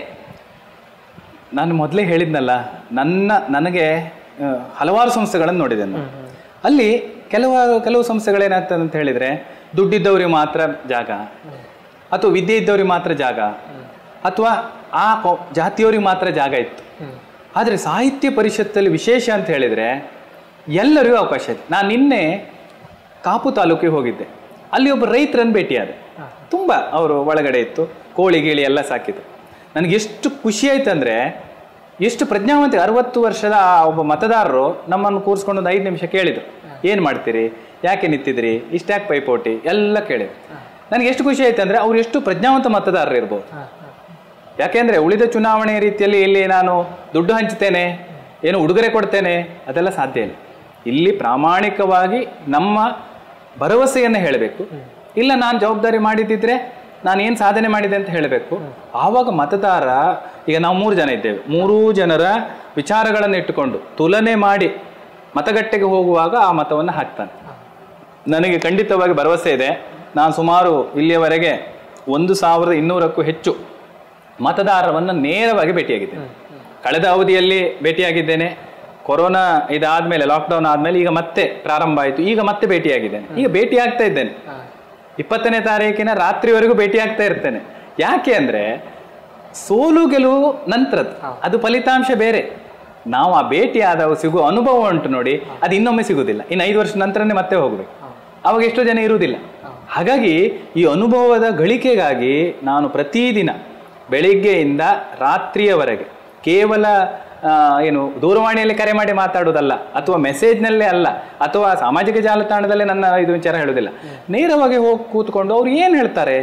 ನಾನು ಮೊದಲೇ ಹೇಳಿದ್ನಲ್ಲ ನನ್ನ ನನಗೆ ಆ, ಹಲವಾರು ಸಂಸ್ಥೆಗಳನ್ನು ನೋಡಿದೆ ನಾನು ಅಲ್ಲಿ ಕೆಲವು ಕೆಲವು ಸಂಸ್ಥೆಗಳೇನಾಗ್ತದೆ ಅಂತ ಹೇಳಿದ್ರೆ ದುಡ್ಡಿದ್ದವ್ರಿಗೆ ಮಾತ್ರ ಜಾಗ ಅಥವಾ ವಿದ್ಯೆ ಇದ್ದವ್ರಿಗೆ ಮಾತ್ರ ಜಾಗ ಅಥವಾ ಆ ಕೊ- ಜಾತಿಯವ್ರಿಗೆ ಮಾತ್ರ ಜಾಗ ಇತ್ತು ಆದರೆ ಸಾಹಿತ್ಯ ಪರಿಷತ್ತಲ್ಲಿ ವಿಶೇಷ ಅಂತ ಹೇಳಿದ್ರೆ ಎಲ್ಲರಿಗೂ ಅವಕಾಶ ಇದೆ ನಾನು ನಿನ್ನೆ ಕಾಪು ತಾಲೂಕಿಗೆ ಹೋಗಿದ್ದೆ ಅಲ್ಲಿ ಒಬ್ಬ ರೈತರನ್ನು ಭೇಟಿಯಾದೆ ತುಂಬ ಅವರು ಒಳಗಡೆ ಇತ್ತು ಕೋಳಿ ಗೀಳಿ ಎಲ್ಲ ಸಾಕಿದ್ರು ನನಗೆ ಎಷ್ಟು ಖುಷಿ ಆಯ್ತು ಅಂದರೆ ಎಷ್ಟು ಪ್ರಜ್ಞಾವಂತ ಅರವತ್ತು ವರ್ಷದ ಆ ಒಬ್ಬ ಮತದಾರರು ನಮ್ಮನ್ನು ಕೂರಿಸ್ಕೊಂಡು ಒಂದು ಐದು ನಿಮಿಷ ಕೇಳಿದ್ರು ಏನು ಮಾಡ್ತೀರಿ ಯಾಕೆ ನಿಂತಿದ್ರಿ ಇಷ್ಟ್ಯಾಕೆ ಪೈಪೋಟಿ ಎಲ್ಲ ಕೇಳಿದ್ರು ನನಗೆ ಎಷ್ಟು ಖುಷಿ ಆಯ್ತು ಅಂದರೆ ಅವ್ರು ಎಷ್ಟು ಪ್ರಜ್ಞಾವಂತ ಮತದಾರರು ಇರ್ಬೋದು ಯಾಕೆಂದ್ರೆ ಉಳಿದ ಚುನಾವಣೆ ರೀತಿಯಲ್ಲಿ ಇಲ್ಲಿ ನಾನು ದುಡ್ಡು ಹಂಚ್ತೇನೆ ಏನು ಉಡುಗೊರೆ ಕೊಡ್ತೇನೆ ಅದೆಲ್ಲ ಸಾಧ್ಯ ಇಲ್ಲ ಇಲ್ಲಿ ಪ್ರಾಮಾಣಿಕವಾಗಿ ನಮ್ಮ ಭರವಸೆಯನ್ನು ಹೇಳಬೇಕು ಇಲ್ಲ ನಾನು ಜವಾಬ್ದಾರಿ ಮಾಡಿದ್ದಿದ್ರೆ ನಾನು ಏನು ಸಾಧನೆ ಮಾಡಿದೆ ಅಂತ ಹೇಳಬೇಕು ಆವಾಗ ಮತದಾರ ಈಗ ನಾವು ಮೂರು ಜನ ಇದ್ದೇವೆ ಮೂರೂ ಜನರ ವಿಚಾರಗಳನ್ನು ಇಟ್ಟುಕೊಂಡು ತುಲನೆ ಮಾಡಿ ಮತಗಟ್ಟೆಗೆ ಹೋಗುವಾಗ ಆ ಮತವನ್ನು ಹಾಕ್ತಾನೆ ನನಗೆ ಖಂಡಿತವಾಗಿ ಭರವಸೆ ಇದೆ ನಾನು ಸುಮಾರು ಇಲ್ಲಿಯವರೆಗೆ ಒಂದು ಸಾವಿರದ ಇನ್ನೂರಕ್ಕೂ ಹೆಚ್ಚು ಮತದಾರರನ್ನು ನೇರವಾಗಿ ಭೇಟಿಯಾಗಿದ್ದೇನೆ ಕಳೆದ ಅವಧಿಯಲ್ಲಿ ಭೇಟಿಯಾಗಿದ್ದೇನೆ ಕೊರೋನಾ ಇದಾದ್ಮೇಲೆ ಲಾಕ್ಡೌನ್ ಆದ್ಮೇಲೆ ಈಗ ಮತ್ತೆ ಪ್ರಾರಂಭ ಆಯಿತು ಈಗ ಮತ್ತೆ ಭೇಟಿಯಾಗಿದ್ದೇನೆ ಈಗ ಭೇಟಿ ಆಗ್ತಾ ಇದ್ದೇನೆ ಇಪ್ಪತ್ತನೇ ತಾರೀಕಿನ ರಾತ್ರಿವರೆಗೂ ಭೇಟಿ ಆಗ್ತಾ ಇರ್ತೇನೆ ಯಾಕೆ ಅಂದ್ರೆ ಸೋಲು ಗೆಲುವು ನಂತರದ್ದು ಅದು ಫಲಿತಾಂಶ ಬೇರೆ ನಾವು ಆ ಭೇಟಿ ಆದವು ಸಿಗುವ ಅನುಭವ ಉಂಟು ನೋಡಿ ಅದು ಇನ್ನೊಮ್ಮೆ ಸಿಗುವುದಿಲ್ಲ ಇನ್ನು ಐದು ವರ್ಷ ನಂತರನೇ ಮತ್ತೆ ಹೋಗ್ಬೇಕು ಅವಾಗ ಎಷ್ಟೋ ಜನ ಇರುವುದಿಲ್ಲ ಹಾಗಾಗಿ ಈ ಅನುಭವದ ಗಳಿಕೆಗಾಗಿ ನಾನು ಪ್ರತಿದಿನ ಬೆಳಿಗ್ಗೆಯಿಂದ ರಾತ್ರಿಯವರೆಗೆ ಕೇವಲ ಆ, ಏನು ದೂರವಾಣಿಯಲ್ಲಿ ಕರೆ ಮಾಡಿ ಮಾತಾಡೋದಲ್ಲ ಅಥವಾ ಮೆಸೇಜ್ನಲ್ಲೇ ಅಲ್ಲ ಅಥವಾ ಸಾಮಾಜಿಕ ಜಾಲತಾಣದಲ್ಲೇ ನನ್ನ ಇದು ವಿಚಾರ ಹೇಳೋದಿಲ್ಲ ನೇರವಾಗಿ ಹೋಗಿ ಕೂತ್ಕೊಂಡು ಅವ್ರು ಏನು ಹೇಳ್ತಾರೆ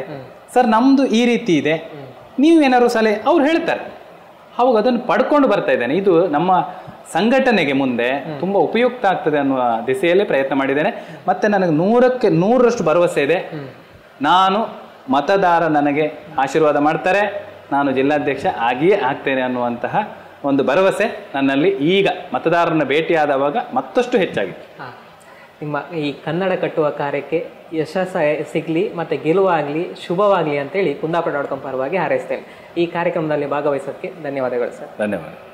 ಸರ್ ನಮ್ಮದು ಈ ರೀತಿ ಇದೆ ನೀವೇನಾದ್ರು ಸಲಹೆ ಅವ್ರು ಹೇಳ್ತಾರೆ ಅವಾಗ ಅದನ್ನು ಪಡ್ಕೊಂಡು ಬರ್ತಾ ಇದ್ದೇನೆ ಇದು ನಮ್ಮ ಸಂಘಟನೆಗೆ ಮುಂದೆ ತುಂಬ ಉಪಯುಕ್ತ ಆಗ್ತದೆ ಅನ್ನುವ ದಿಸೆಯಲ್ಲೇ ಪ್ರಯತ್ನ ಮಾಡಿದ್ದೇನೆ ಮತ್ತೆ ನನಗೆ ನೂರಕ್ಕೆ ನೂರರಷ್ಟು ಭರವಸೆ ಇದೆ ನಾನು ಮತದಾರ ನನಗೆ ಆಶೀರ್ವಾದ ಮಾಡ್ತಾರೆ ನಾನು ಜಿಲ್ಲಾಧ್ಯಕ್ಷ ಆಗಿಯೇ ಆಗ್ತೇನೆ ಅನ್ನುವಂತಹ ಒಂದು ಭರವಸೆ ನನ್ನಲ್ಲಿ ಈಗ ಮತದಾರರನ್ನ ಭೇಟಿಯಾದವಾಗ ಮತ್ತಷ್ಟು ಹೆಚ್ಚಾಗಿದೆ ಹಾ. ನಿಮ್ಮ ಈ ಕನ್ನಡ ಕಟ್ಟುವ ಕಾರ್ಯಕ್ಕೆ ಯಶಸ್ಸು ಸಿಗಲಿ ಮತ್ತು ಗೆಲುವಾಗಲಿ ಶುಭವಾಗಲಿ ಅಂತೇಳಿ ಕುಂದಾಪುರ ಡಾಟ್ ಕಾಮ್ ಪರವಾಗಿ ಹಾರೈಸ್ತೇನೆ ಈ ಕಾರ್ಯಕ್ರಮದಲ್ಲಿ ಭಾಗವಹಿಸೋದಕ್ಕೆ ಧನ್ಯವಾದಗಳು ಸರ್ ಧನ್ಯವಾದ